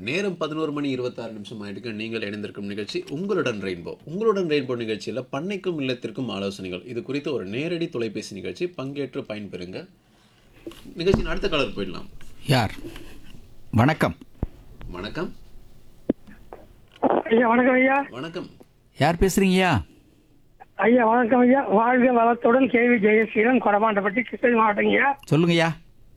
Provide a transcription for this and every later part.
நேரம் பதினோரு மணி இருபத்தாறு நிமிஷம் ஆயிடுக்கு நீங்கள் இணைந்திருக்கும் நிகழ்ச்சி உங்களுடன் ரெயின்போ உங்களுடன் ரெயின்போ நிகழ்ச்சியில் பண்ணைக்கும் இல்லத்திற்கும் ஆலோசனைகள் இது குறித்த ஒரு நேரடி தொலைபேசி நிகழ்ச்சி பங்கேற்று பயன்பெறுங்க நிகழ்ச்சியின் அடுத்த கலர் போயிடலாம் யார் வணக்கம் வணக்கம் ஐயா வணக்கம் ஐயா வணக்கம் யார் பேசுறீங்கய்யா ஐயா வணக்கம் ஐயா வாழ்க வளத்துடன் கேவி ஜெயசீலன் கொடமாண்டப்பட்டி கிருஷ்ணகிரி மாவட்டம் ஐயா சொல்லுங்கய்யா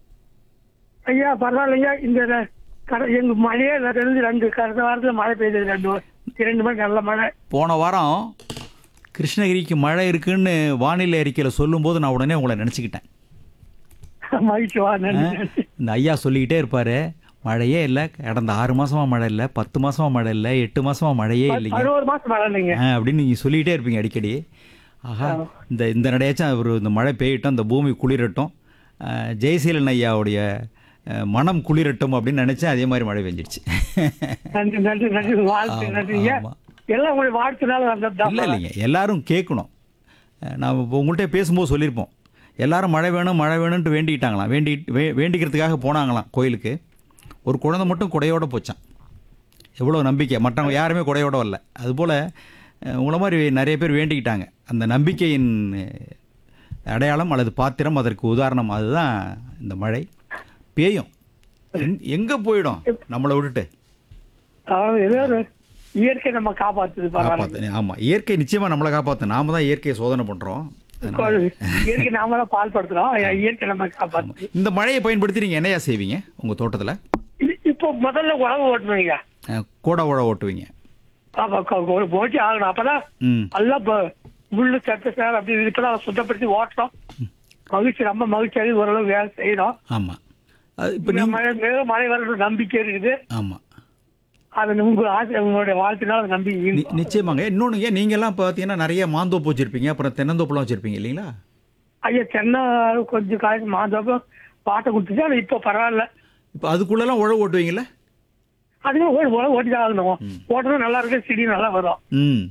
ஐயா பரவாயில்லையா இந்த ர- கட எங்க மழையே நான் தெரிஞ்சு ரெண்டு கடந்த வாரத்துல மழை பெய்தது ரெண்டு வா- இரண்டு மணி நல்ல மழை போன வாரம் கிருஷ்ணகிரிக்கு மழை இருக்குன்னு வானிலை அறிக்கையில் சொல்லும்போது நான் உடனே உங்களை நினச்சிக்கிட்டேன் மகிழ்ச்சி வா நன்றி நன்றி. இந்த ஐயா சொல்லிக்கிட்டே இருப்பார் மழையே இல்லை கடந்த ஆறு மாசமா மழை இல்லை பத்து மாசமா மழை இல்லை எட்டு மாசமா மழையே இல்லைங்க பதினோரு மாசம் மழை இல்லைங்க ஆ, அப்படின்னு நீங்கள் சொல்லிக்கிட்டே இருப்பீங்க அடிக்கடி ஆஹா இந்த இந்த நடையாச்சும் ஒரு இந்த மழை பெய்யட்டும் இந்த பூமி குளிரட்டும் ஆ, ஜெயசீலன் ஐயாவுடைய ஆ, மனம் குளிரட்டும் அப்படின்னு நினச்சேன் அதே மாதிரி மழை பெஞ்சிடுச்சு நன்றி நன்றி நன்றி வாழ்த்து ஆமா, நன்றி ஐயா ஆமா. எல்லாம் உங்களுடைய வாழ்த்துனால வந்தது இல்லை இல்லைங்க எல்லாரும் கேட்கணும் அஹ் நான் இப்போ உங்கள்கிட்ட பேசும்போது சொல்லியிருப்போம் எல்லாரும் மழை வேணும் மழை வேணும்ன்ட்டு வேண்டிக்கிட்டாங்களாம் வேண்டி வே வேண்டிக்கிறதுக்காக போனாங்களாம் கோயிலுக்கு ஒரு குழந்தை மட்டும் குடையோட போச்சான் எவ்வளோ நம்பிக்கை மற்றவங்க யாருமே குடையோட வரல அதுபோல் அஹ் உங்களை மாதிரி நிறைய பேர் வேண்டிக்கிட்டாங்க அந்த நம்பிக்கையின் அஹ், அடையாளம் அல்லது பாத்திரம் அதற்கு உதாரணம் அதுதான் இந்த மழை பேயும் எங் எங்கே போயிடும் நம்மளை விட்டுட்டு அதாவது ஏதோ ஒரு இயற்கை நம்ம காப்பாத்துது பரவாயில்ல காப்பாற்று ஆமாம் இயற்கை நிச்சயமாக நம்மளை காப்பாற்று நாம தான் இயற்கையை சோதனை பண்ணுறோம் இயற்கை நாம தான் பால் படுத்துறோம் இயற்கை நம்ம காப்பாத்து இந்த மழையை பயன்படுத்தி நீங்கள் என்னையா செய்வீங்க உங்கள் தோட்டத்தில் இது- இப்போ முதல்ல உழவு ஓட்டணுங்க கூட உழ ஓட்டுவீங்க ஆமா க- க- ஓட்டி ஆகணும் அப்பதான் ம் நல்லா ப- முள்ளு சத்து சார் அப்படி இப்பதான் சுத்தப்படுத்தி ஓட்டுறோம் மகிழ்ச்சி ரொம்ப மகிழ்ச்சியாக ஓரளவு வேலை செய்யறோம் ஆமாம் இப்போ இந்த நீங்கள் மழை மேலும் மழை வரணும் நம்பிக்கை இருக்குது ஆமாம் அது உங்க ஆசை உங்களுடைய வாழ்த்தினால நம்பி நி நிச்சயமாங்க இன்னொன்று ஏன் நீங்கள்லாம் பார்த்தீங்கன்னா நிறைய மாந்தோப்பு வச்சுருப்பீங்க அப்புறம் தென்னந்தோப்புலாம் வச்சுருப்பீங்க இல்லைங்களா ஐயா சென்னை கொஞ்சம் காய்ச்சி மாதம் பாட்டை கொடுத்துச்சு ஆனா இப்போ பரவாயில்ல இப்போ அதுக்குள்ளெல்லாம் உழவு ஓட்டுவீங்கல்ல அதுவே ஓடி உழவு ஓட்டி தான் ஆகணும் ஓட்டுறது நல்லா இருக்கு செடி நல்லா வரும் ம்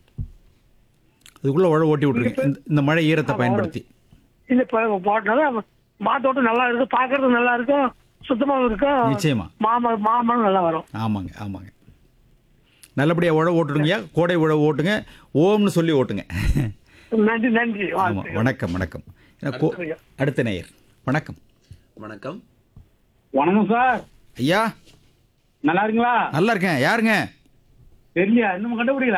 அதுக்குள்ளே உழவு ஓட்டி விட்ருங்க இந்த இந்த மழை ஈரத்தை பயன்படுத்தி இந்த இப்போ போட்டனால மாத்தோட்டம் நல்லா இருக்கும் பார்க்கறது நல்லா இருக்கும் சுத்தமாவும் இருக்கும் நிச்சயமா மாமரம் மாமரம் நல்லா வரும் ஆமாங்க ஆமாங்க நல்லபடியாக உழவு ஓட்டுடுங்கய்யா கோடை உழவு ஓட்டுங்க ஓம்னு சொல்லி ஓட்டுங்க நன்றி நன்றி ஆமாம் வாழ்த்துக்கள். வணக்கம் வணக்கம் ஏன்னா கோ- அடுத்த நேயர் வணக்கம் வணக்கம் வணக்கம் சார் ஐயா நல்லா இருக்கீங்களா நல்லா இருக்கேன் யாருங்க தெரியலையா இன்னும் கண்டுபிடிக்கல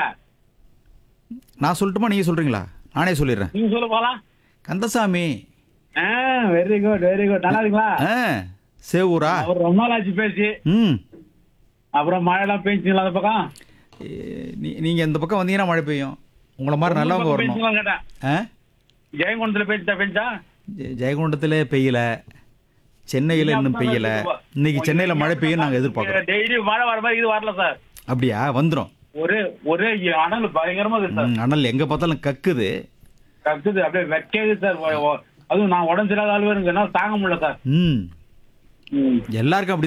நான் சொல்லட்டுமா நீங்கள் சொல்கிறீங்களா நானே சொல்லிடுறேன் நீங்க சொல்ல போலாம் கந்தசாமி ஆ வெரி குட் வெரி குட் நல்லா இருக்கீங்களா ஆ சேவூரா அவர் ரொம்ப நாள் ஆச்சு பேசி ம் அப்புறம் மழைலாம் பெஞ்சுங்களா அந்த பக்கம் ஏ, நீ நீங்கள் இந்த பக்கம் வந்தீங்கன்னா மழை பெய்யும் உங்களை மாதிரி நல்லவங்க வரணும் பெஞ்சுங்களா கேட்டேன் ஆ ஜெயங்கொண்டத்துல பெஞ்சா பெஞ்சா ஜெ- ஜெயங்கொண்டத்தில் பெய்யல சென்னையில் இன்னும் பெய்யல இன்னைக்கு சென்னையில் மழை பெய்யும் நாங்கள் எதிர்பார்க்குறோம் டெய்லி மழை வர மாதிரி இது வரல சார் அப்படியா வந்துடும் ஒரே ஒரே அனல் பயங்கரமா இருக்கு சார் அனல் எங்கே பார்த்தாலும் கக்குது கத்துது அப்படியே வெக்கேது சார் ஒ- ஒ- அதுவும் நான் உடம்பு சரியாத ஆள் வேணுங்க என்னால தாங்க முடியல சார் ம் ம் எல்லாருக்கும் அப்படி